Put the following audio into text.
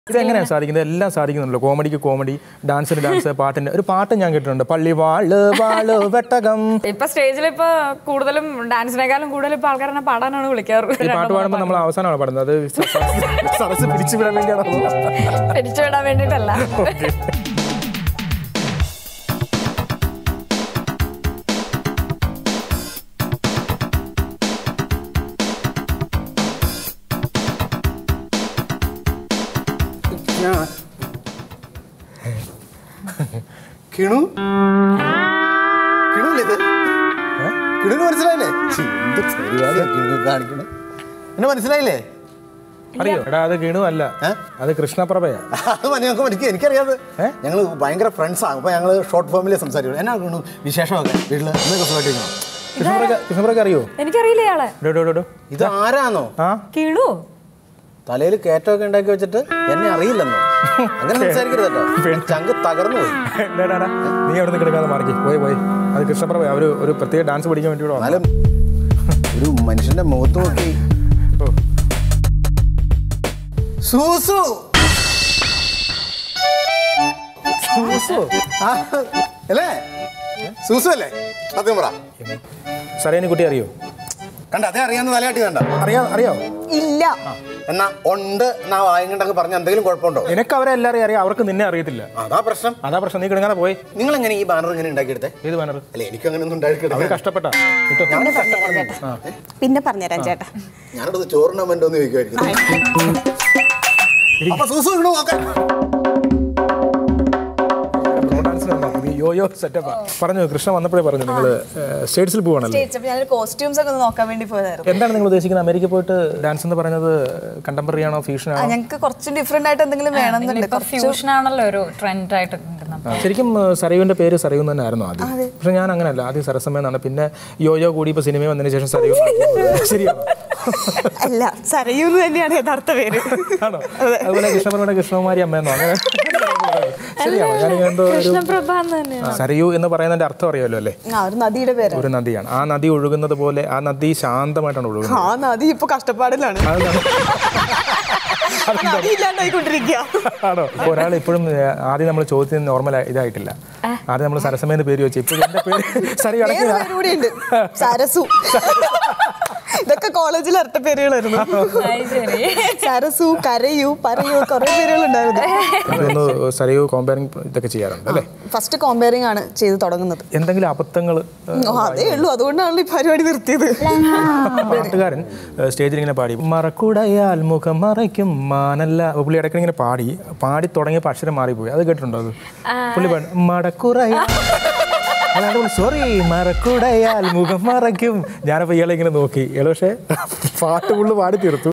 ഇതെങ്ങനെയാണ് സാധിക്കുന്നത് എല്ലാം സാധിക്കുന്നുണ്ടല്ലോ കോമഡിക്ക് കോമഡി ഡാൻസിന് ഡാൻസ് പാട്ടിന് ഒരു പാട്ട് ഞാൻ കേട്ടിട്ടുണ്ട് പള്ളി വാള് വാള് വെട്ടകം ഇപ്പൊ സ്റ്റേജിൽ ഇപ്പൊ കൂടുതലും ഡാൻസിനേക്കാളും കൂടുതൽ ഇപ്പൊ ആൾക്കാരെ പാടാനാണ് വിളിക്കാറ് ഈ പാട്ട് പാടുമ്പോൾ നമ്മൾ അവസാനമാണ് പാടുന്നത് അത് സ- സ- സദസ്സ് പിടിച്ചു വിടാൻ വേണ്ടിയാണ് പിടിച്ചു വിടാൻ വേണ്ടിട്ടല്ല ഞാൻ കിണു കിണുല്ലേ ഇത് കിണുന് മനസ്സിലായില്ലേ ഛി, എന്ത് പരിപാടിയാ കിണു കാണിക്കണേ എന്നെ മനസ്സിലായില്ലേ അറിയോ എടാ അത് ഗിണു അല്ല ഏ? അത് കൃഷ്ണപ്രഭയാ അത് മതി, ഞങ്ങൾക്ക് എനിക്ക് എനിക്കറിയാതെ ഞങ്ങൾ ഭയങ്കര ഫ്രണ്ട്സാണ് അപ്പോൾ ഞങ്ങൾ ഷോർട്ട് ഫോമിൽ സംസാരിക്കും എന്നാ കിണു വിശേഷമൊക്കെ വീട്ടിൽ എന്നൊക്കെ സുഖമായിട്ടിരിക്കണം കൃഷ്ണപ്രഭ കൃഷ്ണപ്രഭ അറിയോ എനിക്കറിയില്ല ഇയാളെ ഡോ, ഡോ, ഡോ, ഡോ. ഇത് ആരാന്നോ ആ കിളു തലയിൽ കയറ്റമൊക്കെ ഉണ്ടാക്കി വെച്ചിട്ട് എന്നെ അറിയില്ലെന്നോ അങ്ങനെ സംസാരിക്കരുത് കേട്ടോ ചങ്ക് തകർന്നു പോയി ഡാ, ഡാ, ഡാ. നീ അവിടെ നിന്ന് കിടക്കാതെ മാറിക്ക് പോയി പോയി അത് കൃഷ്ണപ്രഭ അവർ ഒരു പ്രത്യേക ഡാൻസ് പഠിക്കാൻ വേണ്ടി ഇവിടെ വന്നതാ. എന്നാലും ഒരു മനുഷ്യന്റെ മുഖത്ത് നോക്കി ഓ. സൂസു സൂസു. ആ, അല്ലേ സൂസു അല്ലേ സത്യം പറ സരേനി കുട്ടി അറിയോ കണ്ട അതേ അറിയാവുന്ന തലയാട്ടി കണ്ട അറിയാ അറിയോ ഇല്ല എന്നാ ഉണ്ട് എന്നാ വായും കൊണ്ടൊക്കെ പറഞ്ഞ എന്തെങ്കിലും കുഴപ്പമുണ്ടോ നിനക്ക് അവരെ എല്ലാവരെയും അറിയാം അവർക്ക് നിന്നെ അറിയത്തില്ല അതാ പ്രശ്നം അതാ പ്രശ്നം നീ കിടങ്ങാതെ പോയി നിങ്ങൾ എങ്ങനെ ഈ ബാനർ ഇങ്ങനെ ഉണ്ടാക്കിയെടുത്തേ ഏത് ബാനർ അല്ല എനിക്ക് അങ്ങനെ ഒന്നും അവർ ഉണ്ടാക്കിയെടുക്കാം കഷ്ടപ്പെട്ട കിട്ടോ പിന്നെ പറഞ്ഞുതരാം ചേട്ടാ ഞാനത് ചോറിനാൻ എന്ന് ചോദിക്കുമായിരിക്കും അപ്പൊ സൂസു ഇങ്ങോട്ട് നോക്കാം യോയോ സെറ്റപ്പാ പറഞ്ഞു കൃഷ്ണ വന്നപ്പോഴേ പറഞ്ഞു നിങ്ങൾ സ്റ്റേറ്റ്സിൽ പോവാണല്ലേ ഞാനൊരു കോസ്റ്റ്യൂംസ് ഒക്കെ ഒന്ന് നോക്കാൻ വേണ്ടി പോയതായിരുന്നു എന്താണ് നിങ്ങൾ ഉദ്ദേശിക്കുന്നത് അമേരിക്ക പോയിട്ട് ഡാൻസ് എന്ന് പറയുന്നത് കണ്ടംപററി ആണോ ഫ്യൂഷൻ ആ, ആണോ ഞങ്ങൾക്ക് കുറച്ചും ഡിഫറെന്റ് ആയിട്ട് എന്തെങ്കിലും വേണമെന്നുണ്ട് ഇപ്പൊ ഫ്യൂഷൻ ആണല്ലോ ഒരു ട്രെൻഡ് ആയിട്ട് കിട്ടുന്നത് ശരിക്കും ഏഹ്, സരയുവിന്റെ പേര് സരയു തന്നെ ആയിരുന്നു ആദ്യം പക്ഷെ ഞാൻ അങ്ങനെയല്ല ആദ്യം സരസമ്മ എന്നാണ് പിന്നെ യോയോ കൂടി ഇപ്പൊ സിനിമ വന്നതിന് ശേഷം സരയു എന്നാക്കി. ശരിയാണോ അല്ല സരയൂന്ന് തന്നെയാണ് യഥാർത്ഥ പേര് ആണോ അതുപോലെ കൃഷ്ണപ്രഭയുടെ കൃഷ്ണകുമാരി അമ്മയെന്നോ അങ്ങനെ ശരിയാണോ ഞാനിങ്ങനെ എന്തോ ഒരു കൃഷ്ണപ്രഭ എന്ന് തന്നെയാണ് സരയു എന്ന് പറയുന്നതിന്റെ അർത്ഥം അറിയാമല്ലോ അല്ലേ ആ ഒരു നദിയുടെ പേര് ഒരു നദിയാണ് ആ നദി ഒഴുകുന്നത് പോലെ ആ നദി ശാന്തമായിട്ടാണ് ഒഴുകുന്നത് ആ നദി ഇപ്പൊ കഷ്ടപ്പാടിലാണ് അതെന്താണ്? നദി ഇല്ലാണ്ടായിക്കൊണ്ടിരിക്കുക ആണോ ഇപ്പൊ ഒരാൾ ഇപ്പോഴും ഏഹ്, ആദ്യം നമ്മൾ ചോദ്യത്തിന് നോർമൽ ഇതായിട്ടില്ല ആദ്യം നമ്മൾ സരസമ്മേന്ന് പേര് വെച്ചു ഇപ്പൊ എന്റെ പേര് സരയു വേറെ അടക്കില്ല പേര് കൂടി ഉണ്ട് സരസു ഇതൊക്കെ കോളേജിൽ ഇരട്ട പേരുകളായിരുന്നു അത് ശരി സരസു കരയു പറയൂ കുറെ പേരുകൾ ഉണ്ടായിരുന്നു അതൊന്ന് സരയു കോമ്പയറിംഗ് ഇതൊക്കെ ചെയ്യാറുണ്ട് അല്ലേ ഫസ്റ്റ് കോമ്പയറിംഗ് ആണ് ചെയ്ത് തുടങ്ങുന്നത് എന്തെങ്കിലും അബദ്ധങ്ങൾ ഓ, അതേ ഉള്ളൂ അതുകൊണ്ടാണല്ലോ ഈ പരിപാടി നിർത്തിയത് പാട്ടുകാരൻ ഏഹ്, സ്റ്റേജിൽ ഇങ്ങനെ പാടി മറക്കുടയാൽ മുഖം മറയ്ക്കും മാനല്ല അപ്പൊ പുള്ളി ഇടയ്ക്ക് ഇങ്ങനെ പാടി പാടി തുടങ്ങിയപ്പോൾ അക്ഷരം മാറിപ്പോയി അത് കേട്ടിട്ടുണ്ടോ അത് പുള്ളി പാടി മടക്കുറയാ സോറി മറക്കുടയാൽ മുഖം മറയ്ക്കും ഞാനപ്പോൾ ഇയാളെ ഇങ്ങനെ നോക്കി ഇയാൾ പക്ഷേ പാട്ട് പുള്ളി പാടി തീർത്തു